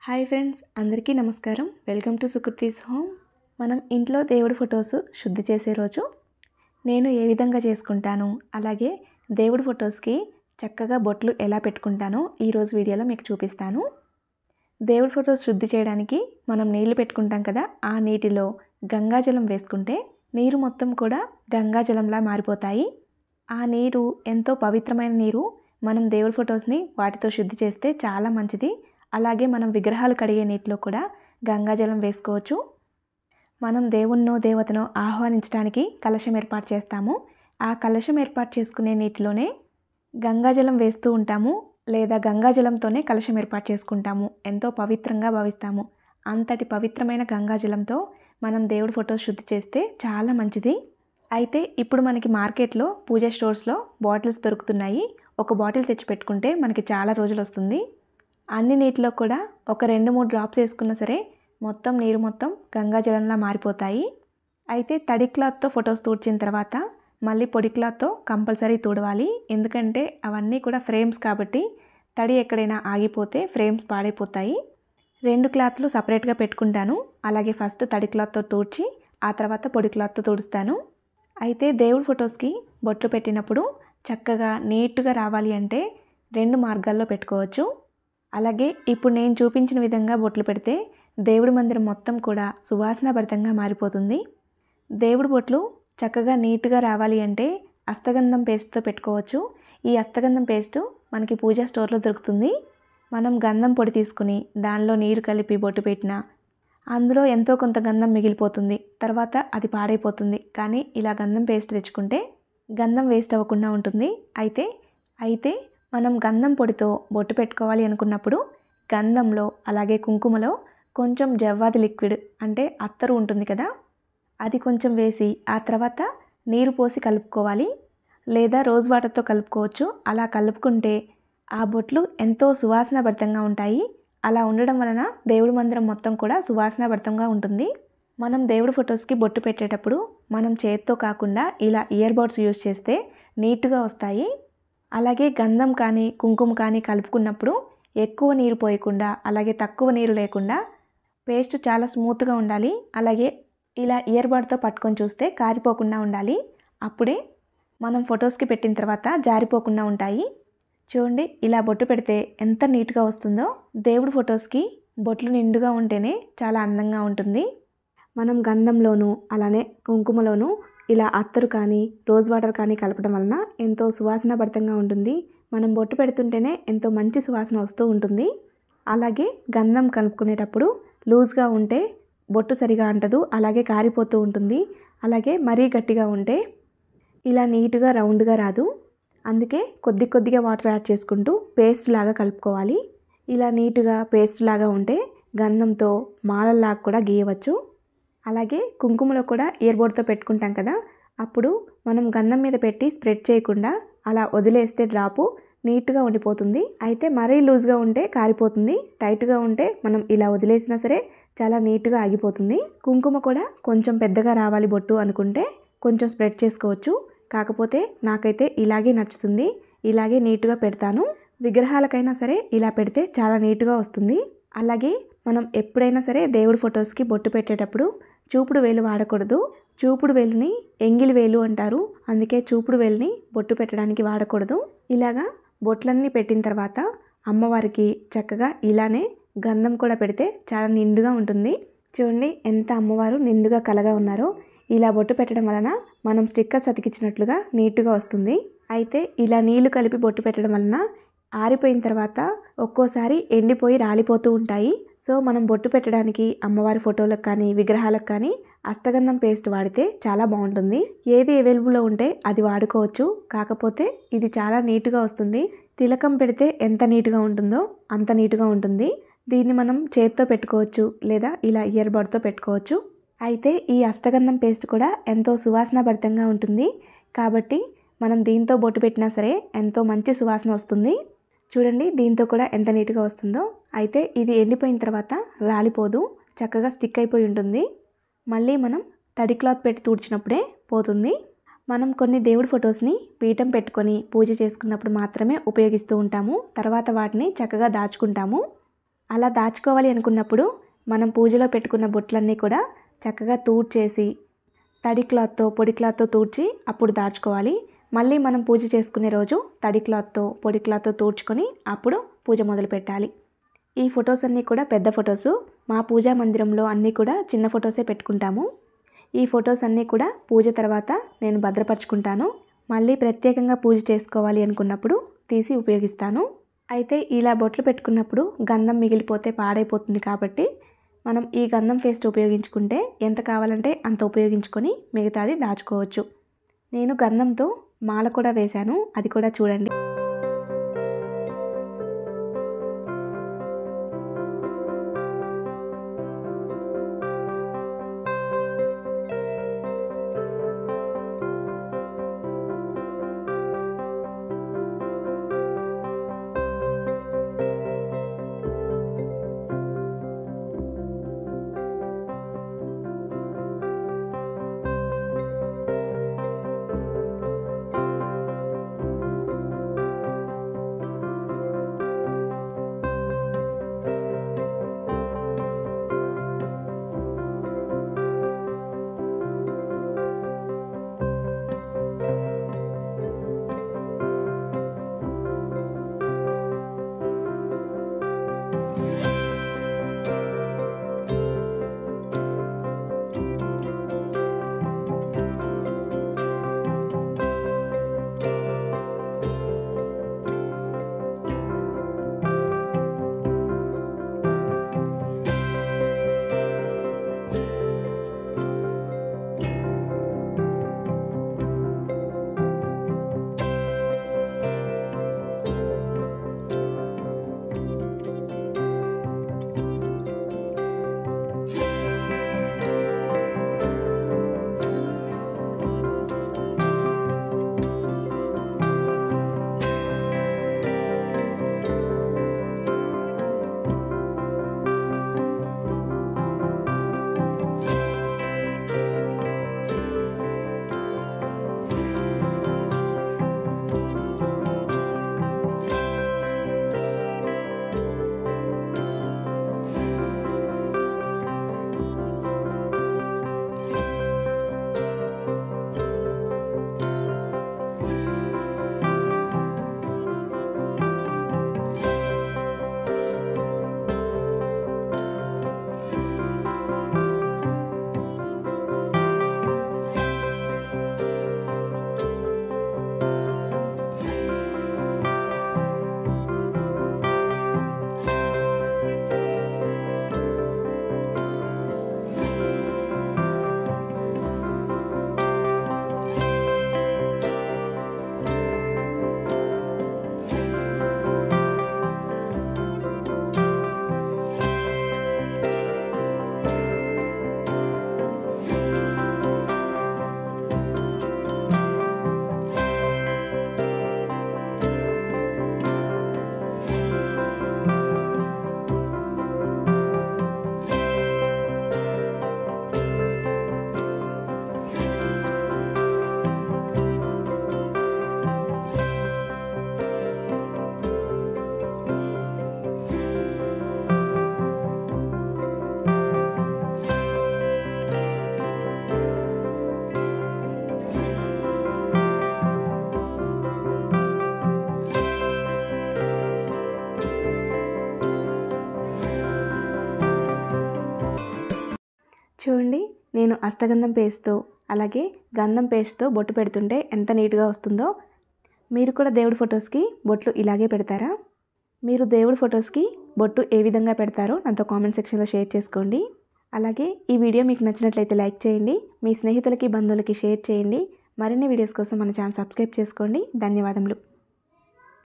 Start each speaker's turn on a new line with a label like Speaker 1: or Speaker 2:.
Speaker 1: hi friends అందరికీ నమస్కారం welcome to Sukriti's home మనం ఇంట్లో దేవుడి ఫొటోస్ శుద్ధి చేసే రోజు నేను ఏ విధంగా చేసుకుంటాను అలాగే దేవుడి ఫొటోస్కి చక్కగా బొట్లు ఎలా పెట్టుకుంటానో ఈరోజు వీడియోలో మీకు చూపిస్తాను దేవుడి ఫొటోస్ శుద్ధి చేయడానికి మనం నీళ్లు పెట్టుకుంటాం కదా ఆ నీటిలో గంగాజలం వేసుకుంటే నీరు మొత్తం కూడా గంగాజలంలా మారిపోతాయి ఆ నీరు ఎంతో పవిత్రమైన నీరు మనం దేవుడి ఫొటోస్ని వాటితో శుద్ధి చేస్తే చాలా మంచిది అలాగే మనం విగ్రహాలు కడిగే నీటిలో కూడా గంగాజలం వేసుకోవచ్చు మనం దేవుణ్ణో దేవతనో ఆహ్వానించడానికి కలశం ఏర్పాటు చేస్తాము ఆ కలశం ఏర్పాటు చేసుకునే నీటిలోనే గంగాజలం వేస్తూ ఉంటాము లేదా గంగాజలంతోనే కలశం ఏర్పాటు చేసుకుంటాము ఎంతో పవిత్రంగా భావిస్తాము అంతటి పవిత్రమైన గంగాజలంతో మనం దేవుడి ఫొటోస్ శుద్ధి చేస్తే చాలా మంచిది అయితే ఇప్పుడు మనకి మార్కెట్లో పూజ స్టోర్స్లో బాటిల్స్ దొరుకుతున్నాయి ఒక బాటిల్ తెచ్చి పెట్టుకుంటే మనకి చాలా రోజులు వస్తుంది అన్ని నీటిలో కూడా ఒక రెండు మూడు డ్రాప్స్ వేసుకున్నా సరే మొత్తం నీరు మొత్తం గంగాజలంలా మారిపోతాయి అయితే తడి క్లాత్తో ఫొటోస్ తూడ్చిన తర్వాత మళ్ళీ పొడి క్లాత్తో కంపల్సరీ తూడవాలి ఎందుకంటే అవన్నీ కూడా ఫ్రేమ్స్ కాబట్టి తడి ఎక్కడైనా ఆగిపోతే ఫ్రేమ్స్ పాడైపోతాయి రెండు క్లాత్లు సపరేట్గా పెట్టుకుంటాను అలాగే ఫస్ట్ తడి క్లాత్తో తూడ్చి ఆ తర్వాత పొడి క్లాత్తో తుడుస్తాను అయితే దేవుడి ఫొటోస్కి బొట్లు పెట్టినప్పుడు చక్కగా నీట్గా రావాలి అంటే రెండు మార్గాల్లో పెట్టుకోవచ్చు అలాగే ఇప్పుడు నేను చూపించిన విధంగా బొట్లు పెడితే దేవుడి మందిరం మొత్తం కూడా సువాసనాభరితంగా మారిపోతుంది దేవుడి బొట్లు చక్కగా నీట్గా రావాలి అంటే అష్టగంధం పేస్ట్తో పెట్టుకోవచ్చు ఈ అష్టగంధం పేస్టు మనకి పూజా స్టోర్లో దొరుకుతుంది మనం గంధం పొడి తీసుకుని దానిలో నీరు కలిపి బొట్టు పెట్టినా అందులో ఎంతో కొంత గంధం మిగిలిపోతుంది తర్వాత అది పాడైపోతుంది కానీ ఇలా గంధం పేస్ట్ తెచ్చుకుంటే గంధం వేస్ట్ అవ్వకుండా ఉంటుంది అయితే అయితే మనం గంధం పొడితో బొట్టు పెట్టుకోవాలి అనుకున్నప్పుడు గంధంలో అలాగే కుంకుమలో కొంచెం జవ్వాది లిక్విడ్ అంటే అత్తరు ఉంటుంది కదా అది కొంచెం వేసి ఆ తర్వాత నీరు పోసి కలుపుకోవాలి లేదా రోజ్ వాటర్తో కలుపుకోవచ్చు అలా కలుపుకుంటే ఆ బొట్లు ఎంతో సువాసనాభరితంగా ఉంటాయి అలా ఉండడం వలన దేవుడి మందిరం మొత్తం కూడా సువాసనాభరితంగా ఉంటుంది మనం దేవుడి ఫొటోస్కి బొట్టు పెట్టేటప్పుడు మనం చేత్తో కాకుండా ఇలా ఇయర్ బడ్స్ యూజ్ చేస్తే నీట్గా వస్తాయి అలాగే గంధం కానీ కుంకుమ కానీ కలుపుకున్నప్పుడు ఎక్కువ నీరు పోయకుండా అలాగే తక్కువ నీరు లేకుండా పేస్ట్ చాలా స్మూత్గా ఉండాలి అలాగే ఇలా ఇయర్ బడ్తో పట్టుకొని చూస్తే కారిపోకుండా ఉండాలి అప్పుడే మనం ఫొటోస్కి పెట్టిన తర్వాత జారిపోకుండా ఉంటాయి చూడండి ఇలా బొట్టు పెడితే ఎంత నీట్గా వస్తుందో దేవుడి ఫొటోస్కి బొట్లు నిండుగా ఉంటేనే చాలా అందంగా ఉంటుంది మనం గంధంలోనూ అలానే కుంకుమలోనూ ఇలా అత్తరు కానీ రోజ్ వాటర్ కానీ కలపడం వలన ఎంతో సువాసనాభరితంగా ఉంటుంది మనం బొట్టు పెడుతుంటేనే ఎంతో మంచి సువాసన వస్తూ ఉంటుంది అలాగే గంధం కలుపుకునేటప్పుడు లూజ్గా ఉంటే బొట్టు సరిగా అంటదు అలాగే కారిపోతూ ఉంటుంది అలాగే మరీ గట్టిగా ఉంటే ఇలా నీట్గా రౌండ్గా రాదు అందుకే కొద్ది కొద్దిగా వాటర్ యాడ్ చేసుకుంటూ పేస్ట్ లాగా కలుపుకోవాలి ఇలా నీట్గా పేస్ట్ లాగా ఉంటే గంధంతో మాలల్లాగా కూడా గీయవచ్చు అలాగే కుంకుమలో కూడా ఇయర్ బోర్డ్తో పెట్టుకుంటాం కదా అప్పుడు మనం గంధం మీద పెట్టి స్ప్రెడ్ చేయకుండా అలా వదిలేస్తే డ్రాపు నీట్గా ఉండిపోతుంది అయితే మరీ లూజ్గా ఉంటే కారిపోతుంది టైట్గా ఉంటే మనం ఇలా వదిలేసినా సరే చాలా నీట్గా ఆగిపోతుంది కుంకుమ కూడా కొంచెం పెద్దగా రావాలి బొట్టు అనుకుంటే కొంచెం స్ప్రెడ్ చేసుకోవచ్చు కాకపోతే నాకైతే ఇలాగే నచ్చుతుంది ఇలాగే నీట్గా పెడతాను విగ్రహాలకైనా సరే ఇలా పెడితే చాలా నీట్గా వస్తుంది అలాగే మనం ఎప్పుడైనా సరే దేవుడి ఫొటోస్కి బొట్టు పెట్టేటప్పుడు చూపుడు వేలు వాడకూడదు చూపుడు వేలుని ఎంగిలి వేలు అంటారు అందుకే చూపుడు వేలుని బొట్టు పెట్టడానికి వాడకూడదు ఇలాగా బొట్లన్నీ పెట్టిన తర్వాత అమ్మవారికి చక్కగా ఇలానే గంధం కూడా పెడితే చాలా నిండుగా ఉంటుంది చూడండి ఎంత అమ్మవారు నిండుగా కలగా ఉన్నారో ఇలా బొట్టు పెట్టడం వలన మనం స్టిక్కర్స్ అతికించినట్లుగా నీట్గా వస్తుంది అయితే ఇలా నీళ్లు కలిపి బొట్టు పెట్టడం వలన ఆరిపోయిన తర్వాత ఒక్కోసారి ఎండిపోయి రాలిపోతూ ఉంటాయి సో మనం బొట్టు పెట్టడానికి అమ్మవారి ఫోటోలకు కానీ విగ్రహాలకు కానీ అష్టగంధం పేస్ట్ వాడితే చాలా బాగుంటుంది ఏది అవైలబుల్లో ఉంటే అది వాడుకోవచ్చు కాకపోతే ఇది చాలా నీట్గా వస్తుంది తిలకం పెడితే ఎంత నీట్గా ఉంటుందో అంత నీట్గా ఉంటుంది దీన్ని మనం చేత్తో పెట్టుకోవచ్చు లేదా ఇలా ఇయర్ బడ్తో పెట్టుకోవచ్చు అయితే ఈ అష్టగంధం పేస్ట్ కూడా ఎంతో సువాసనాభరితంగా ఉంటుంది కాబట్టి మనం దీంతో బొట్టు పెట్టినా సరే ఎంతో మంచి సువాసన వస్తుంది చూడండి దీంతో కూడా ఎంత నీట్గా వస్తుందో అయితే ఇది ఎండిపోయిన తర్వాత రాలిపోదు చక్కగా స్టిక్ అయిపోయి ఉంటుంది మళ్ళీ మనం తడి క్లాత్ పెట్టి తుడిచినప్పుడే పోతుంది మనం కొన్ని దేవుడి ఫొటోస్ని పీఠం పెట్టుకొని పూజ చేసుకున్నప్పుడు మాత్రమే ఉపయోగిస్తూ ఉంటాము తర్వాత వాటిని చక్కగా దాచుకుంటాము అలా దాచుకోవాలి అనుకున్నప్పుడు మనం పూజలో పెట్టుకున్న బొట్లన్నీ కూడా చక్కగా తూడ్చేసి తడి క్లాత్తో పొడి క్లాత్తో తూడ్చి అప్పుడు దాచుకోవాలి మళ్ళీ మనం పూజ చేసుకునే రోజు తడి క్లాత్తో పొడి క్లాత్తో తూడ్చుకొని అప్పుడు పూజ మొదలు పెట్టాలి ఈ ఫొటోస్ అన్నీ కూడా పెద్ద ఫొటోసు మా పూజా మందిరంలో అన్నీ కూడా చిన్న ఫొటోసే పెట్టుకుంటాము ఈ ఫొటోస్ అన్నీ కూడా పూజ తర్వాత నేను భద్రపరుచుకుంటాను మళ్ళీ ప్రత్యేకంగా పూజ చేసుకోవాలి అనుకున్నప్పుడు తీసి ఉపయోగిస్తాను అయితే ఇలా బొట్లు పెట్టుకున్నప్పుడు గంధం మిగిలిపోతే పాడైపోతుంది కాబట్టి మనం ఈ గంధం పేస్ట్ ఉపయోగించుకుంటే ఎంత కావాలంటే అంత ఉపయోగించుకొని మిగతాది దాచుకోవచ్చు నేను గంధంతో మాల కూడా వేశాను అది కూడా చూడండి చూడండి నేను అష్టగంధం పేస్ట్తో అలాగే గంధం పేస్ట్తో బొట్టు పెడుతుంటే ఎంత నీట్గా వస్తుందో మీరు కూడా దేవుడి ఫొటోస్కి బొట్లు ఇలాగే పెడతారా మీరు దేవుడి ఫొటోస్కి బొట్టు ఏ విధంగా పెడతారో నాతో కామెంట్ సెక్షన్లో షేర్ చేసుకోండి అలాగే ఈ వీడియో మీకు నచ్చినట్లయితే లైక్ చేయండి మీ స్నేహితులకి బంధువులకి షేర్ చేయండి మరిన్ని వీడియోస్ కోసం మన ఛానల్ సబ్స్క్రైబ్ చేసుకోండి ధన్యవాదములు